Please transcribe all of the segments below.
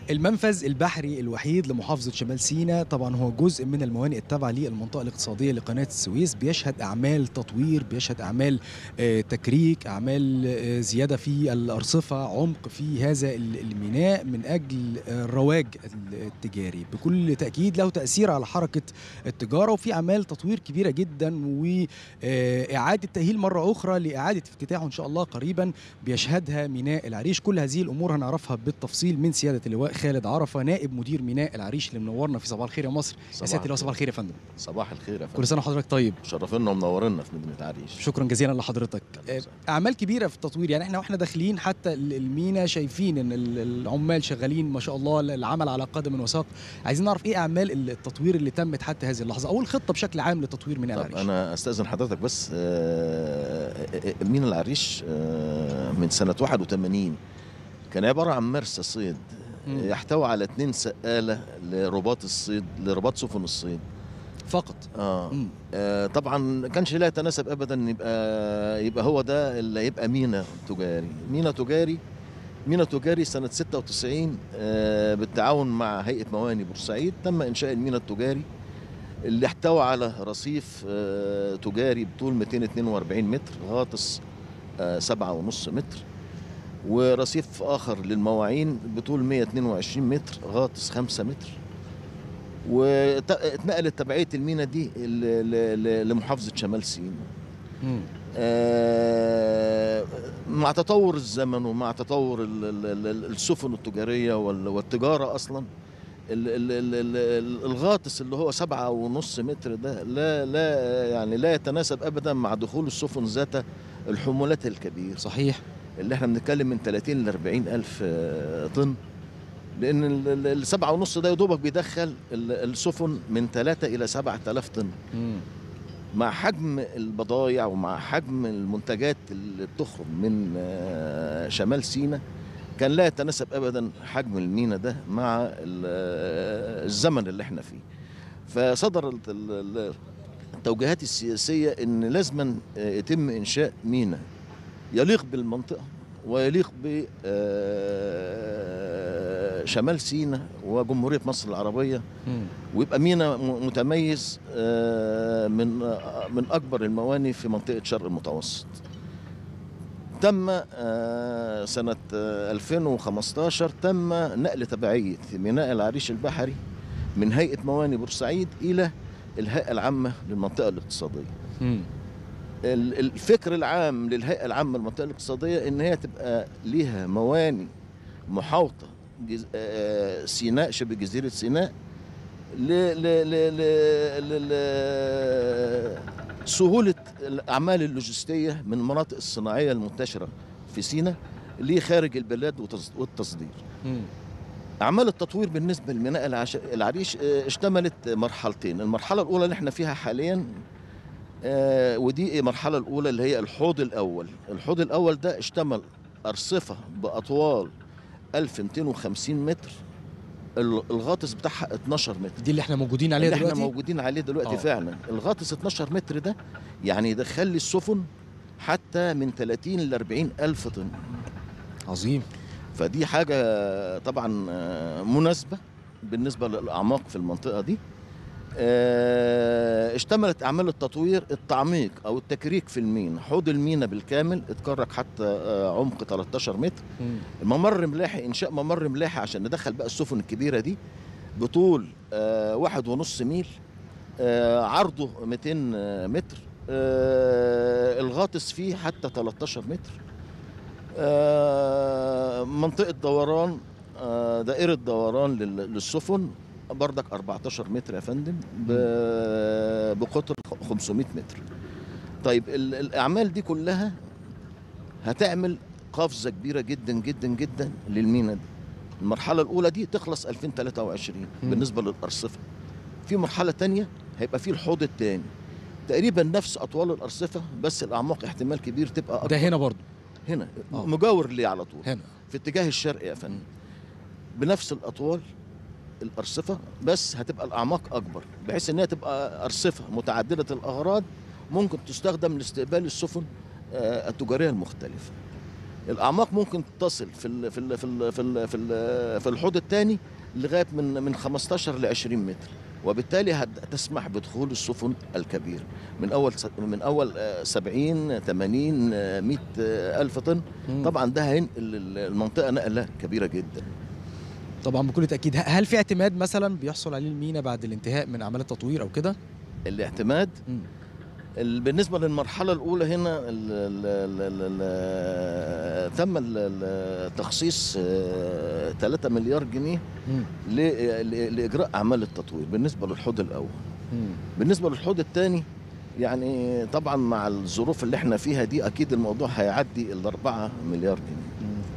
المنفذ البحري الوحيد لمحافظة شمال سيناء طبعا هو جزء من الموانئ التابعة للمنطقة الاقتصادية لقناة السويس بيشهد أعمال تطوير بيشهد أعمال آه، تكريك أعمال آه، زيادة في الأرصفة عمق في هذا ال- الميناء من أجل آه، الرواج التجاري بكل تأكيد له تأثير على حركة التجارة وفي أعمال تطوير كبيرة جدا وإعادة تأهيل مرة أخرى لإعادة افتتاحه إن شاء الله قريبا بيشهدها ميناء العريش كل هذه الأمور هنعرفها بالتفصيل من سيادة اللواء خالد عرفة نائب مدير ميناء العريش اللي منورنا في صباح الخير يا مصر يا صباح سيادة اللواء الخير. صباح الخير يا فندم صباح الخير يا كل فندم سنة وحضرتك طيب شرفنا ومنورنا في مدينه عريش شكرا جزيلا لحضرتك أهلا آه، وسهلا. اعمال كبيره في التطوير يعني احنا واحنا داخلين حتى ال- المينا شايفين ان ال- العمال شغالين ما شاء الله العمل على قدم وساق عايزين نعرف ايه اعمال التطوير اللي تمت حتى هذه اللحظه او الخطه بشكل عام لتطوير ميناء طب العريش انا استاذن حضرتك بس آه، آه، مين العريش آه، من سنه 81 كان عباره عن مرسى صيد مم. يحتوي على اتنين سقاله لرباط الصيد لرباط سفن الصيد فقط اه مم. آه، طبعا ما كانش لا يتناسب ابدا إن يبقى يبقى هو ده اللي يبقى مينا تجاري مينا تجاري مينا تجاري سنه 96 آه، بالتعاون مع هيئه مواني بورسعيد تم انشاء المينا التجاري اللي احتوى على رصيف آه، تجاري بطول 242 متر غاطس آه، 7.5 متر ورصيف اخر للمواعين بطول 122 متر غاطس 5 متر واتنقلت تبعيه المينا دي ل- ل- ل- لمحافظه شمال سيناء مم. آه، مع تطور الزمن ومع تطور ال- ال- ال- السفن التجاريه وال- والتجاره اصلا ال- ال- ال- ال- الغاطس اللي هو سبعة ونص متر ده لا لا يعني لا يتناسب ابدا مع دخول السفن ذات الحمولات الكبيره صحيح اللي احنا بنتكلم من 30 ل 40 الف آه، طن لان ال- ال- السبعة ونص ده يا دوبك بيدخل ال- السفن من 3 الى 7000 طن مم. مع حجم البضائع ومع حجم المنتجات اللي بتخرج من آه، شمال سيناء كان لا يتناسب ابدا حجم المينا ده مع ال- آه، الزمن اللي احنا فيه فصدرت ال- ال- التوجيهات السياسيه ان لازما آه، يتم انشاء مينا يليق بالمنطقه ويليق ب آه، شمال سيناء وجمهوريه مصر العربيه مم. ويبقى مينا م- متميز آه، من آه، من اكبر المواني في منطقه شرق المتوسط تم آه، سنه آه، 2015 تم نقل تبعيه ميناء العريش البحري من هيئه مواني بورسعيد الى الهيئه العامه للمنطقه الاقتصاديه مم. ال- الفكر العام للهيئه العامه للمنطقه الاقتصاديه ان هي تبقى ليها مواني محاوطه جز... آه، سيناء شبه جزيره سيناء ل... ل... ل... ل... ل... سهوله الاعمال اللوجستيه من المناطق الصناعيه المنتشره في سيناء لخارج البلاد وتص- والتصدير مم. اعمال التطوير بالنسبه لميناء العش... العريش آه، اشتملت مرحلتين المرحله الاولى اللي احنا فيها حاليا آه، ودي المرحله الاولى اللي هي الحوض الاول الحوض الاول ده اشتمل ارصفه باطوال 1250 متر ال- الغاطس بتاعها 12 متر دي اللي احنا موجودين عليها اللي احنا دلوقتي موجودين عليه دلوقتي آه. فعلا الغاطس 12 متر ده يعني يدخل لي السفن حتى من 30 ل 40 الف طن عظيم فدي حاجة طبعا آه، مناسبة بالنسبة للأعماق في المنطقة دي آه، اشتملت أعمال التطوير التعميق أو التكريك في المينا حوض المينا بالكامل اتكرك حتى آه، عمق 13 متر مم. الممر ملاحي إنشاء ممر ملاحي عشان ندخل بقى السفن الكبيرة دي بطول آه، واحد ونص ميل آه، عرضه 200 متر آه، الغاطس فيه حتى 13 متر آه، منطقة دوران آه، دائرة دوران لل- للسفن بردك 14 متر يا فندم ب- بقطر 500 متر طيب ال- الأعمال دي كلها هتعمل قفزة كبيرة جدا جدا جدا للمينا دي المرحلة الأولى دي تخلص 2023 مم. بالنسبة للأرصفة في مرحلة تانية هيبقى في الحوض التاني تقريبا نفس أطوال الأرصفة بس الأعماق احتمال كبير تبقى أكبر ده هنا برضو هنا آه. مجاور ليه على طول هنا في اتجاه الشرق يا فندم بنفس الاطوال الارصفه بس هتبقى الاعماق اكبر بحيث انها تبقى ارصفه متعدده الاغراض ممكن تستخدم لاستقبال السفن آه، التجاريه المختلفه الاعماق ممكن تصل في ال في ال في ال في ال في, ال في الحوض الثاني لغايه من من 15 ل 20 متر وبالتالي هتسمح بدخول السفن الكبيره من اول س- من اول آه، 70 80 آه، 100 آه، الف طن مم. طبعا ده هينقل ال- المنطقه نقله كبيره جدا طبعا بكل تاكيد ه- هل في اعتماد مثلا بيحصل عليه المينا بعد الانتهاء من اعمال التطوير او كده الاعتماد مم. ال- بالنسبه للمرحله الاولى هنا ال ال ال ال ال تم ال- ال- تخصيص 3 مليار جنيه مم. ل- ل- لاجراء اعمال التطوير بالنسبه للحوض الاول مم. بالنسبه للحوض الثاني يعني طبعا مع الظروف اللي احنا فيها دي اكيد الموضوع هيعدي ال 4 مليار جنيه مم.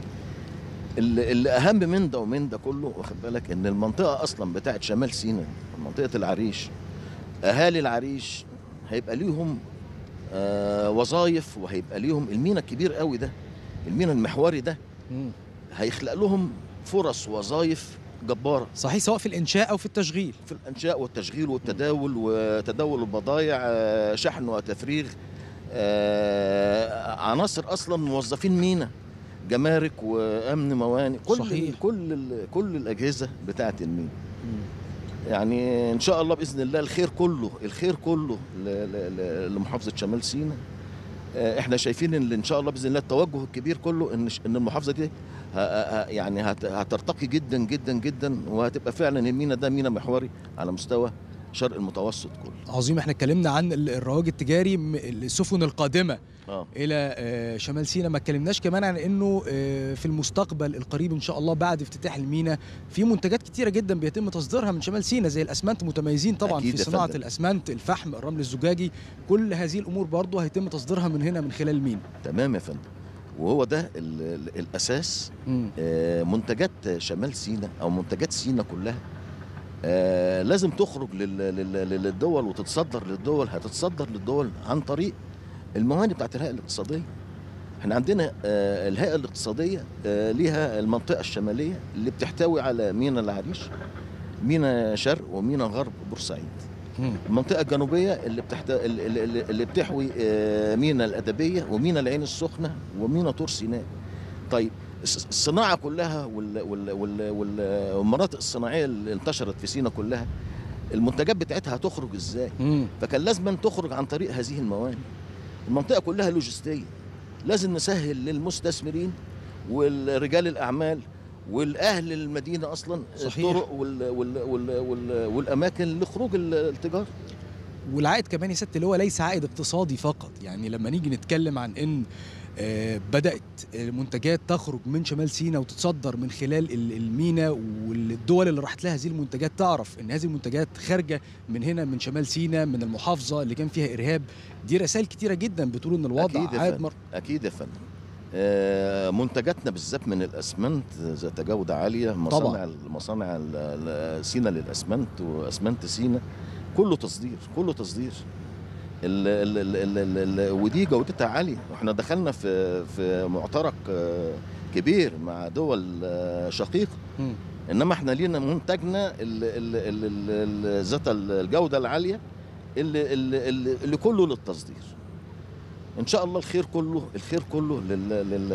اللي اللي اهم من ده ومن ده كله واخد بالك ان المنطقه اصلا بتاعت شمال سيناء منطقه العريش اهالي العريش هيبقى ليهم آه وظائف وهيبقى ليهم المينا الكبير قوي ده المينا المحوري ده مم. هيخلق لهم فرص وظائف جباره صحيح سواء في الانشاء او في التشغيل في الانشاء والتشغيل والتداول وتداول البضائع آه، شحن وتفريغ آه، عناصر اصلا موظفين مينا جمارك وامن موانئ كل صحيح. كل ال- كل الاجهزه بتاعه المينا مم. يعني ان شاء الله باذن الله الخير كله الخير كله ل- ل- ل- لمحافظه شمال سيناء آه، احنا شايفين ان ان شاء الله باذن الله التوجه الكبير كله ان ش- ان المحافظه دي ه- ه- يعني هت- هترتقي جدا جدا جدا وهتبقى فعلا المينا ده مينا محوري على مستوى شرق المتوسط كله عظيم احنا اتكلمنا عن ال- الرواج التجاري م- السفن القادمه اه الى آه، شمال سيناء ما اتكلمناش كمان عن انه آه، في المستقبل القريب ان شاء الله بعد افتتاح المينا في منتجات كتيره جدا بيتم تصديرها من شمال سيناء زي الاسمنت متميزين طبعا أكيد في يا صناعه فندم. الاسمنت الفحم الرمل الزجاجي كل هذه الامور برضه هيتم تصديرها من هنا من خلال المينا تمام يا فندم وهو ده ال- ال- الاساس مم. آه، منتجات شمال سيناء او منتجات سيناء كلها آه، لازم تخرج لل- لل- للدول وتتصدر للدول هتتصدر للدول عن طريق الموانئ بتاعت الهيئه الاقتصاديه احنا عندنا آه، الهيئه الاقتصاديه آه، ليها المنطقه الشماليه اللي بتحتوي على مينا العريش مينا شرق ومينا غرب بورسعيد مم. المنطقه الجنوبيه اللي بتحت... اللي, اللي- اللي بتحوي آه، مينا الادبيه ومينا العين السخنه ومينا طور سيناء طيب الص- الصناعه كلها وال... وال... وال... وال... والمناطق الصناعيه اللي انتشرت في سيناء كلها المنتجات بتاعتها هتخرج ازاي مم. فكان لازم أن تخرج عن طريق هذه الموانئ المنطقه كلها لوجستيه لازم نسهل للمستثمرين والرجال الاعمال والاهل المدينه اصلا صحيح. الطرق وال... وال... وال... وال... والاماكن لخروج ال- التجاره والعائد كمان يا ست اللي هو ليس عائد اقتصادي فقط يعني لما نيجي نتكلم عن ان آه، بدات المنتجات تخرج من شمال سيناء وتتصدر من خلال ال- المينا والدول اللي راحت لها هذه المنتجات تعرف ان هذه المنتجات خارجه من هنا من شمال سيناء من المحافظه اللي كان فيها ارهاب دي رسائل كتيره جدا بتقول ان الوضع أكيد يا عاد فندم. مر... اكيد يا فندم آه، منتجاتنا بالذات من الاسمنت ذات جوده عاليه مصانع مصانع ال- ال- سينا للاسمنت واسمنت سينا كله تصدير كله تصدير ال ال ال ال ال ودي جودتها عاليه واحنا دخلنا في في معترك آه، كبير مع دول آه، شقيقه مم. انما احنا لينا منتجنا ال- ال- ال- ال- ال- ذات الجوده العاليه اللي, اللي, اللي, اللي كله للتصدير ان شاء الله الخير كله الخير كله لل, لل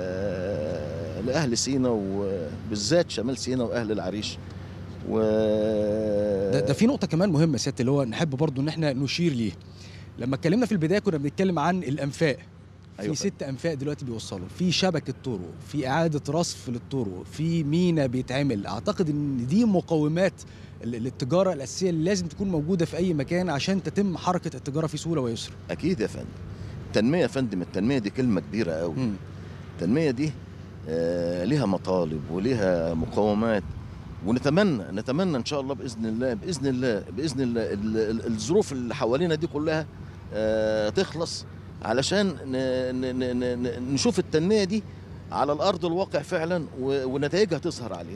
لاهل سينا وبالذات شمال سينا واهل العريش و ده, ده في نقطه كمان مهمه يا سياده اللي هو نحب برضو ان احنا نشير ليه لما اتكلمنا في البدايه كنا بنتكلم عن الانفاق في أيوة ست انفاق دلوقتي بيوصلوا في شبكه طرق في اعاده رصف للطرق في مينا بيتعمل اعتقد ان دي مقومات ال- للتجاره الاساسيه اللي لازم تكون موجوده في اي مكان عشان تتم حركه التجاره في سهوله ويسر اكيد يا فندم التنميه يا فندم التنميه دي كلمه كبيره قوي مم. التنميه دي آه، ليها مطالب وليها مقومات ونتمنى نتمنى ان شاء الله باذن الله باذن الله باذن الله ال- ال- الظروف اللي حوالينا دي كلها آه، تخلص علشان ن- ن- ن- ن- نشوف التنميه دي على الارض الواقع فعلا و- ونتائجها تظهر علينا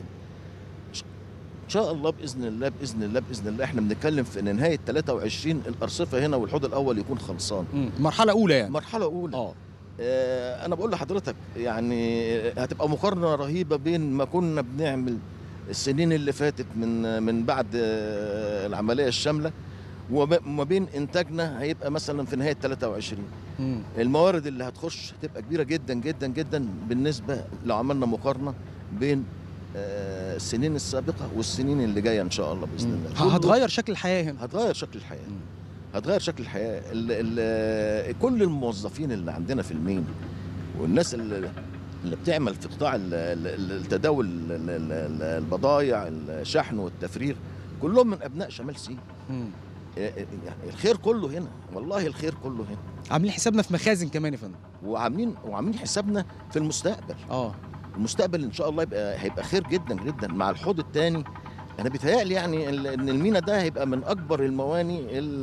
ان شاء الله باذن الله باذن الله باذن الله احنا بنتكلم في ان نهايه 23 الارصفه هنا والحوض الاول يكون خلصان مم. مرحله اولى يعني مرحله اولى اه آه، انا بقول لحضرتك يعني هتبقى مقارنه رهيبه بين ما كنا بنعمل السنين اللي فاتت من من بعد آه، العمليه الشامله وما وما بين انتاجنا هيبقى مثلا في نهايه 23 مم. الموارد اللي هتخش هتبقى كبيره جدا جدا جدا بالنسبه لو عملنا مقارنه بين آه، السنين السابقه والسنين اللي جايه ان شاء الله باذن مم. الله ه- كله- هتغير شكل الحياه هنا هتغير شكل الحياه مم. هتغير شكل الحياه ال ال كل الموظفين اللي عندنا في المين والناس اللي اللي بتعمل في قطاع ال- ال- ال- التداول ال- ال- ال- البضائع الشحن والتفريغ كلهم من ابناء شمال سيناء مم. يعني الخير كله هنا والله الخير كله هنا عاملين حسابنا في مخازن كمان يا فندم وعاملين وعاملين حسابنا في المستقبل اه المستقبل ان شاء الله يبقى هيبقى خير جدا جدا مع الحوض الثاني انا بيتهيألي يعني ال- ان المينا ده هيبقى من اكبر المواني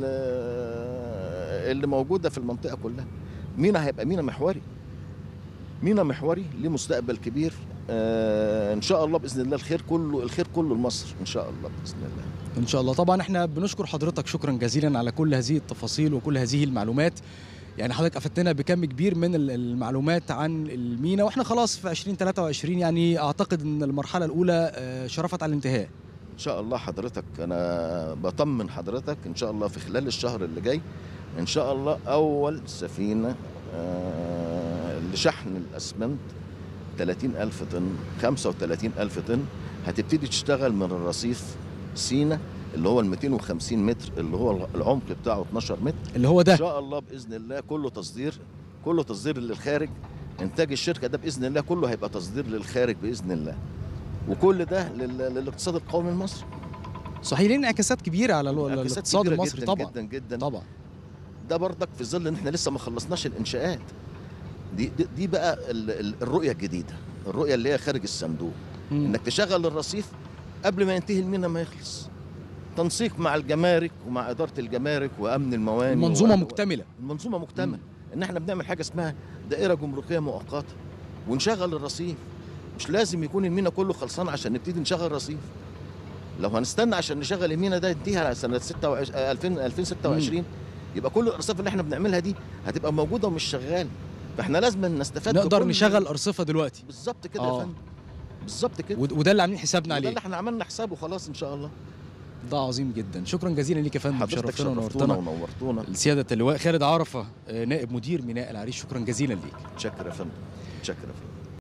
ال- اللي موجوده في المنطقه كلها مينا هيبقى مينا محوري مينا محوري ليه مستقبل كبير آه ان شاء الله باذن الله الخير كله الخير كله لمصر ان شاء الله باذن الله ان شاء الله طبعا احنا بنشكر حضرتك شكرا جزيلا على كل هذه التفاصيل وكل هذه المعلومات يعني حضرتك افدتنا بكم كبير من ال- المعلومات عن المينا واحنا خلاص في 2023 يعني اعتقد ان المرحله الاولى آه، شرفت على الانتهاء ان شاء الله حضرتك انا بطمن حضرتك ان شاء الله في خلال الشهر اللي جاي ان شاء الله اول سفينه آه، لشحن الاسمنت 30 ألف طن 35 ألف طن هتبتدي تشتغل من الرصيف سينا اللي هو ال 250 متر اللي هو العمق بتاعه 12 متر اللي هو ان ده شاء الله باذن الله كله تصدير كله تصدير للخارج انتاج الشركه ده باذن الله كله هيبقى تصدير للخارج باذن الله وكل ده لل- للاقتصاد القومي المصري صحيح ليه انعكاسات كبيره على ال- انعكاسات الاقتصاد كبيرة المصري جداً طبعا جدا جدا طبعا ده برضك في ظل ان احنا لسه ما خلصناش الانشاءات دي دي, دي بقى ال- ال- الرؤيه الجديده الرؤيه اللي هي خارج الصندوق مم. انك تشغل الرصيف قبل ما ينتهي المينا ما يخلص تنسيق مع الجمارك ومع اداره الجمارك وامن الموانئ المنظومه و- مكتمله المنظومه مكتمله ان احنا بنعمل حاجه اسمها دائره جمركيه مؤقته ونشغل الرصيف مش لازم يكون المينا كله خلصان عشان نبتدي نشغل رصيف لو هنستنى عشان نشغل المينا ده ينتهي على سنه 26 آه، 2000 2026 يبقى كل الارصفه اللي احنا بنعملها دي هتبقى موجوده ومش شغاله فاحنا لازم نستفاد نقدر بكل- نشغل ارصفه دلوقتي بالظبط كده آه. يا فندم بالظبط كده ود- وده اللي عاملين حسابنا وده عليه اللي احنا عملنا حسابه خلاص ان شاء الله ده عظيم جدا شكرا جزيلا ليك يا فندم حضرتك شرفتنا شرفتونا ونورتنا ونورتونا السيادة اللواء خالد عرفة آه، نائب مدير ميناء العريش شكرا جزيلا ليك متشكر يا فندم متشكر يا فندم